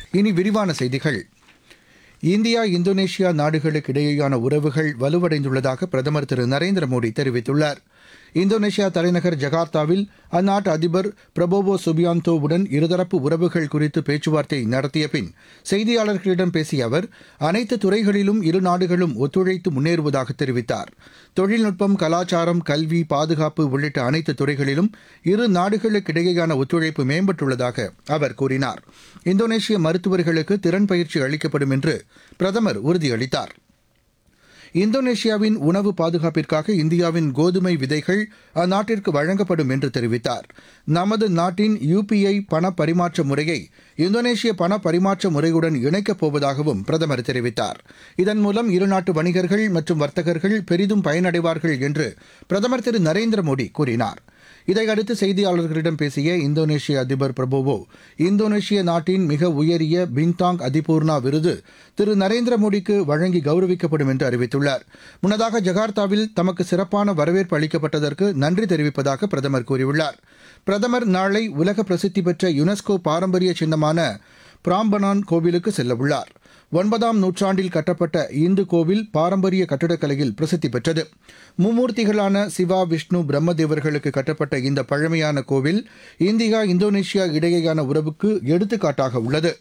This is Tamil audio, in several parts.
இனி விரிவான செய்திகள் இந்தியா இந்தோனேஷியா நாடுகளுக்கு இடையேயான உறவுகள் வலுவடைந்துள்ளதாக பிரதமர் திரு நரேந்திர மோடி தெரிவித்துள்ளார் இந்தோனேஷியா தலைநகர் ஜகார்த்தாவில் அந்நாட்டு அதிபர் பிரபோவோ சுபியாந்தோவுடன் இருதரப்பு உறவுகள் குறித்து பேச்சுவார்த்தை நடத்திய பின் செய்தியாளர்களிடம் பேசிய அவர் அனைத்து துறைகளிலும் இரு நாடுகளும் ஒத்துழைத்து முன்னேறுவதாக தெரிவித்தார் தொழில்நுட்பம் கலாச்சாரம் கல்வி பாதுகாப்பு உள்ளிட்ட அனைத்து துறைகளிலும் இரு நாடுகளுக்கிடையேயான ஒத்துழைப்பு மேம்பட்டுள்ளதாக அவர் கூறினார் இந்தோனேஷிய மருத்துவர்களுக்கு திறன் பயிற்சி அளிக்கப்படும் என்று பிரதமர் உறுதியளித்தார் இந்தோனேஷியாவின் உணவு பாதுகாப்பிற்காக இந்தியாவின் கோதுமை விதைகள் அந்நாட்டிற்கு வழங்கப்படும் என்று தெரிவித்தார் நமது நாட்டின் யுபிஐ பண பரிமாற்ற முறையை இந்தோனேஷிய பண பரிமாற்ற முறையுடன் இணைக்கப் போவதாகவும் பிரதமர் தெரிவித்தார் இதன் மூலம் இருநாட்டு வணிகர்கள் மற்றும் வர்த்தகர்கள் பெரிதும் பயனடைவார்கள் என்று பிரதமர் திரு நரேந்திர மோடி கூறினார் இதையடுத்து செய்தியாளர்களிடம் பேசிய இந்தோனேஷிய அதிபர் பிரபோவோ இந்தோனேஷிய நாட்டின் மிக உயரிய பின்தாங் அதிபூர்ணா விருது திரு நரேந்திர மோடிக்கு வழங்கி கௌரவிக்கப்படும் என்று அறிவித்துள்ளார் முன்னதாக ஜகார்த்தாவில் தமக்கு சிறப்பான வரவேற்பு அளிக்கப்பட்டதற்கு நன்றி தெரிவிப்பதாக பிரதமர் கூறியுள்ளார் பிரதமர் நாளை உலக பிரசித்தி பெற்ற யுனெஸ்கோ பாரம்பரிய சின்னமான பிராம்பனான் கோவிலுக்கு செல்லவுள்ளார் ஒன்பதாம் நூற்றாண்டில் கட்டப்பட்ட இந்து கோவில் பாரம்பரிய கட்டடக்கலையில் பிரசித்தி பெற்றது மும்மூர்த்திகளான சிவா விஷ்ணு பிரம்மதேவர்களுக்கு கட்டப்பட்ட இந்த பழமையான கோவில் இந்தியா இந்தோனேஷியா இடையேயான உறவுக்கு எடுத்துக்காட்டாக உள்ளது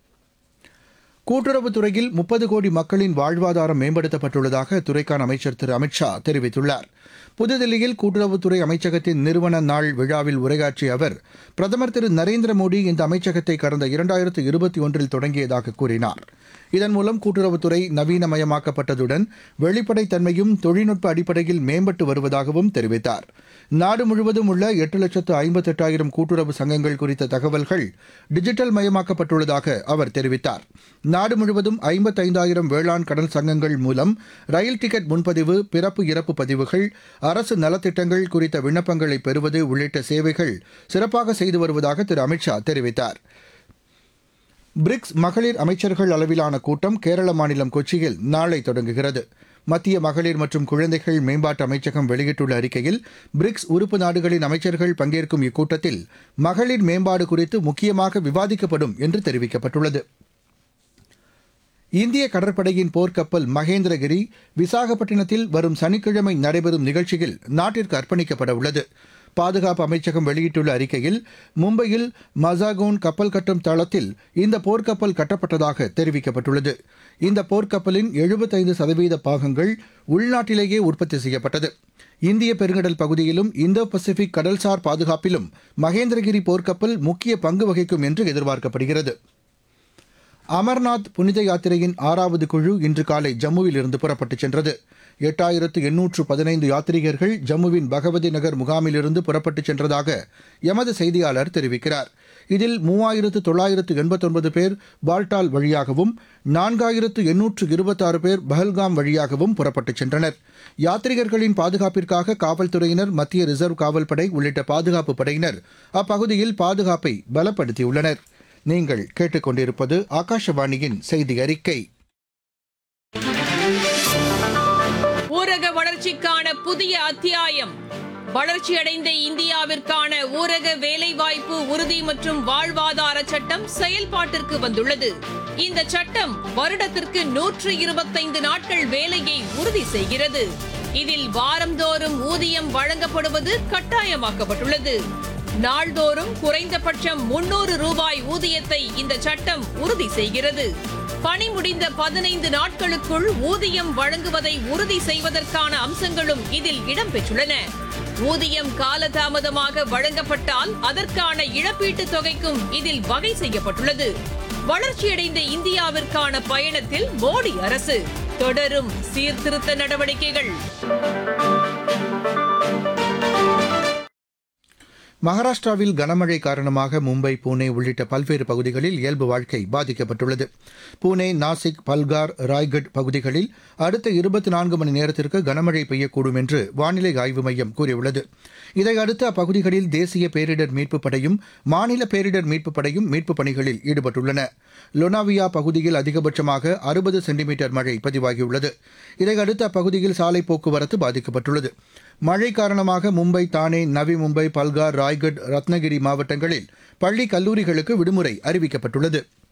கூட்டுறவுத்துறையில் முப்பது கோடி மக்களின் வாழ்வாதாரம் மேம்படுத்தப்பட்டுள்ளதாக அத்துறைக்கான அமைச்சர் திரு அமித்ஷா தெரிவித்துள்ளார் புதுதில்லியில் கூட்டுறவுத்துறை அமைச்சகத்தின் நிறுவன நாள் விழாவில் உரையாற்றிய அவர் பிரதமர் திரு நரேந்திர மோடி இந்த அமைச்சகத்தை கடந்த இரண்டாயிரத்து இருபத்தி ஒன்றில் தொடங்கியதாக கூறினார் இதன் மூலம் கூட்டுறவுத்துறை நவீனமயமாக்கப்பட்டதுடன் வெளிப்படைத்தன்மையும் தொழில்நுட்ப அடிப்படையில் மேம்பட்டு வருவதாகவும் தெரிவித்தார் நாடு முழுவதும் உள்ள எட்டு லட்சத்து ஐம்பத்தெட்டாயிரம் கூட்டுறவு சங்கங்கள் குறித்த தகவல்கள் டிஜிட்டல் மயமாக்கப்பட்டுள்ளதாக அவர் தெரிவித்தார் நாடு முழுவதும் ஐம்பத்தைந்தாயிரம் வேளாண் கடன் சங்கங்கள் மூலம் ரயில் டிக்கெட் முன்பதிவு பிறப்பு இறப்பு பதிவுகள் அரசு நலத்திட்டங்கள் குறித்த விண்ணப்பங்களை பெறுவது உள்ளிட்ட சேவைகள் சிறப்பாக செய்து வருவதாக திரு அமித்ஷா தெரிவித்தார் பிரிக்ஸ் மகளிர் அமைச்சர்கள் அளவிலான கூட்டம் கேரள மாநிலம் கொச்சியில் நாளை தொடங்குகிறது மத்திய மகளிர் மற்றும் குழந்தைகள் மேம்பாட்டு அமைச்சகம் வெளியிட்டுள்ள அறிக்கையில் பிரிக்ஸ் உறுப்பு நாடுகளின் அமைச்சர்கள் பங்கேற்கும் இக்கூட்டத்தில் மகளிர் மேம்பாடு குறித்து முக்கியமாக விவாதிக்கப்படும் என்று தெரிவிக்கப்பட்டுள்ளது இந்திய கடற்படையின் போர்க்கப்பல் மகேந்திரகிரி விசாகப்பட்டினத்தில் வரும் சனிக்கிழமை நடைபெறும் நிகழ்ச்சியில் நாட்டிற்கு அர்ப்பணிக்கப்பட உள்ளது பாதுகாப்பு அமைச்சகம் வெளியிட்டுள்ள அறிக்கையில் மும்பையில் மசாகோன் கப்பல் கட்டும் தளத்தில் இந்த போர்க்கப்பல் கட்டப்பட்டதாக தெரிவிக்கப்பட்டுள்ளது இந்த போர்க்கப்பலின் எழுபத்தைந்து சதவீத பாகங்கள் உள்நாட்டிலேயே உற்பத்தி செய்யப்பட்டது இந்திய பெருங்கடல் பகுதியிலும் இந்தோ பசிபிக் கடல்சார் பாதுகாப்பிலும் மகேந்திரகிரி போர்க்கப்பல் முக்கிய பங்கு வகிக்கும் என்று எதிர்பார்க்கப்படுகிறது அமர்நாத் புனித யாத்திரையின் ஆறாவது குழு இன்று காலை ஜம்முவில் இருந்து புறப்பட்டுச் சென்றது எட்டாயிரத்து எண்ணூற்று பதினைந்து யாத்ரீகர்கள் ஜம்முவின் பகவதி நகர் முகாமிலிருந்து புறப்பட்டுச் சென்றதாக எமது செய்தியாளர் தெரிவிக்கிறார் இதில் மூவாயிரத்து தொள்ளாயிரத்து எண்பத்தொன்பது பேர் பால்டால் வழியாகவும் நான்காயிரத்து எண்ணூற்று இருபத்தாறு பேர் பஹல்காம் வழியாகவும் புறப்பட்டுச் சென்றனர் யாத்ரீகர்களின் பாதுகாப்பிற்காக காவல்துறையினர் மத்திய ரிசர்வ் காவல்படை உள்ளிட்ட பாதுகாப்பு படையினர் அப்பகுதியில் பாதுகாப்பை பலப்படுத்தியுள்ளனர் நீங்கள் கேட்டுக்கொண்டிருப்பது ஆகாஷவாணியின் செய்தி அறிக்கை ஊரக வளர்ச்சிக்கான புதிய அத்தியாயம் வளர்ச்சியடைந்த இந்தியாவிற்கான ஊரக வேலைவாய்ப்பு உறுதி மற்றும் வாழ்வாதார சட்டம் செயல்பாட்டிற்கு வந்துள்ளது இந்த சட்டம் வருடத்திற்கு நூற்று இருபத்தைந்து நாட்கள் வேலையை உறுதி செய்கிறது இதில் வாரந்தோறும் ஊதியம் வழங்கப்படுவது கட்டாயமாக்கப்பட்டுள்ளது நாள்தோறும் குறைந்தபட்சம் முன்னூறு ரூபாய் ஊதியத்தை இந்த சட்டம் உறுதி செய்கிறது பணி முடிந்த பதினைந்து நாட்களுக்குள் ஊதியம் வழங்குவதை உறுதி செய்வதற்கான அம்சங்களும் இதில் இடம்பெற்றுள்ளன ஊதியம் காலதாமதமாக வழங்கப்பட்டால் அதற்கான இழப்பீட்டுத் தொகைக்கும் இதில் வகை செய்யப்பட்டுள்ளது வளர்ச்சியடைந்த இந்தியாவிற்கான பயணத்தில் மோடி அரசு தொடரும் சீர்திருத்த நடவடிக்கைகள் மகாராஷ்டிராவில் கனமழை காரணமாக மும்பை புனே உள்ளிட்ட பல்வேறு பகுதிகளில் இயல்பு வாழ்க்கை பாதிக்கப்பட்டுள்ளது புனே நாசிக் பல்கார் ராய்கட் பகுதிகளில் அடுத்த இருபத்தி நான்கு மணி நேரத்திற்கு கனமழை பெய்யக்கூடும் என்று வானிலை ஆய்வு மையம் கூறியுள்ளது இதையடுத்து அப்பகுதிகளில் தேசிய பேரிடர் மீட்புப் படையும் மாநில பேரிடர் மீட்புப் படையும் மீட்புப் பணிகளில் ஈடுபட்டுள்ளன லொனாவியா பகுதியில் அதிகபட்சமாக அறுபது சென்டிமீட்டர் மழை பதிவாகியுள்ளது இதையடுத்து அப்பகுதியில் சாலை போக்குவரத்து பாதிக்கப்பட்டுள்ளது மழை காரணமாக மும்பை தானே நவி மும்பை பல்கார் ராய்கட் ரத்னகிரி மாவட்டங்களில் பள்ளி கல்லூரிகளுக்கு விடுமுறை அறிவிக்கப்பட்டுள்ளது